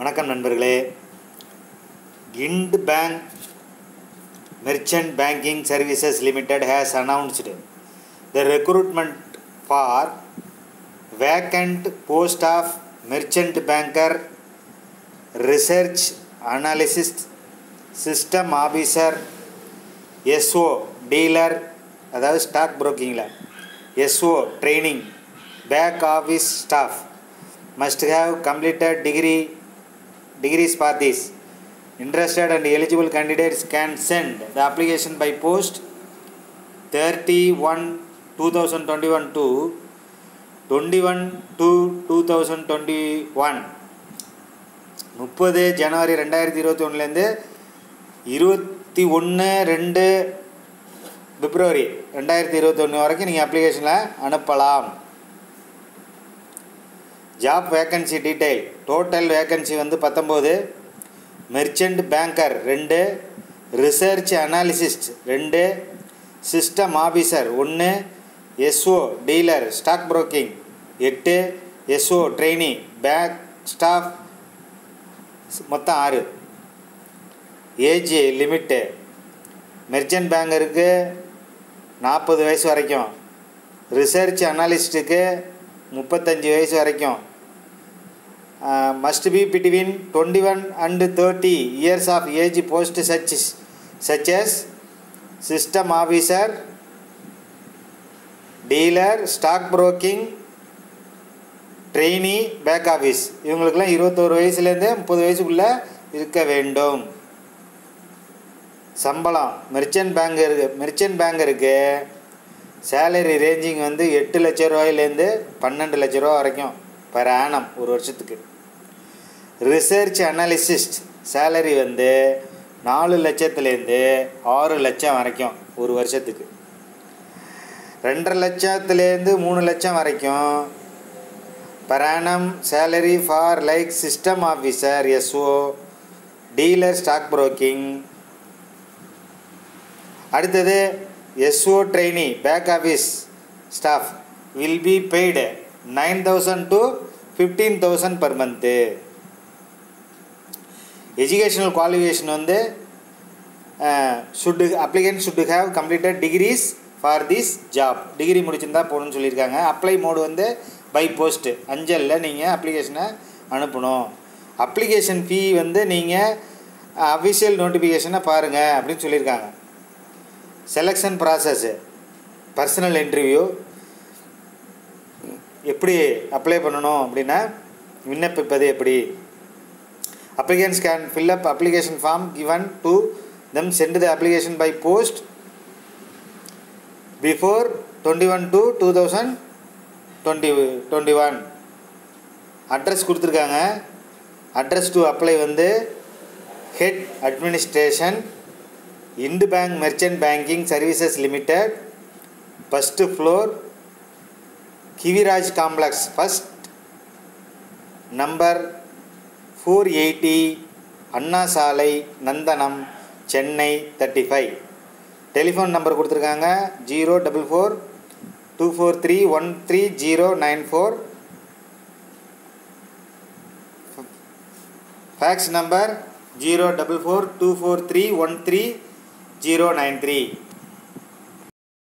வணக்கம் நண்பர்களே Ind bank merchant banking services limited has announced the recruitment for vacant post of merchant banker research analyst system officer SO dealer அதாவது stock புரோக்கிங்கில் SO training back office staff must have completed degree degrees for this interested and eligible candidates can send the application by post 31 2021 to 21 to 2021 முப்பது ஜனவரி ரெண்டாயிரத்தி இருபத்தி ஒன்றுலேருந்து இருபத்தி ஒன்று ரெண்டு பிப்ரவரி ரெண்டாயிரத்தி இருபத்தி ஒன்று வரைக்கும் நீங்கள் அப்ளிகேஷனில் அனுப்பலாம் job vacancy detail total vacancy வந்து பத்தொம்போது மெர்ச்சன்ட் பேங்கர் ரெண்டு ரிசர்ச் அனாலிசிஸ்ட் ரெண்டு சிஸ்டம் ஆஃபீஸர் ஒன்று எஸ்ஓ டீலர் ஸ்டாக் புரோக்கிங் எட்டு எஸ்ஓ ட்ரெயினி பேக் ஸ்டாஃப் மொத்தம் ஆறு ஏஜ் லிமிட்டு மெர்ச்சன்ட் பேங்கருக்கு நாற்பது வயசு வரைக்கும் ரிசர்ச் அனாலிஸ்ட்டுக்கு முப்பத்தஞ்சு வயசு வரைக்கும் must be between twenty one and thirty years of age post such such as system officer dealer stock broking trainee back office இவங்களுக்கெல்லாம் இருபத்தோரு வயசுலேருந்து முப்பது வயசுக்குள்ளே இருக்க வேண்டும் சம்பளம் மெர்ச்சன்ட் பேங்க் இருக்கு மெர்ச்சன்ட் பேங்கருக்கு சேலரி ரேஞ்சிங் வந்து எட்டு லட்ச ரூபாயிலேருந்து பன்னெண்டு லட்ச ரூபா வரைக்கும் பர் ஆனம் ஒரு வருஷத்துக்கு ரிசர்ச் அனாலிசிஸ்ட் சேலரி வந்து நாலு லட்சத்துலேருந்து ஆறு லட்சம் வரைக்கும் ஒரு வருஷத்துக்கு ரெண்டரை லட்சத்துலேருந்து மூணு லட்சம் வரைக்கும் per annum salary for like system officer SO dealer stock broking அடுத்தது S O trainee back office staff will be paid nine thousand to fifteen thousand per month educational qualification வந்து should applicant should have completed degrees for this job degree முடிச்சிருந்தா போகணும்னு சொல்லியிருக்காங்க apply mode வந்து by post அஞ்சலில் நீங்கள் அப்ளிகேஷனை அனுப்பணும் application ஃபீ வந்து நீங்கள் அஃபிஷியல் நோட்டிஃபிகேஷனை பாருங்கள் அப்படின்னு சொல்லியிருக்காங்க செலெக்ஷன் ப்ராசஸ்ஸு பர்சனல் இன்டர்வியூ எப்படி அப்ளை பண்ணணும் அப்படின்னா விண்ணப்பிப்பது எப்படி applicants can fill up application form given to them send the application by post before twenty one two two thousand twenty twenty one address கொடுத்துருக்காங்க அட்ரஸ் டு அப்ளை வந்து head administration Ind bank merchant banking services limited first floor Kiviraj complex first number four eighty Anna Salai Nandanam Chennai thirty five telephone number கொடுத்துருக்காங்க zero double four two four three one three zero nine four fax number zero double four two four three one three zero nine three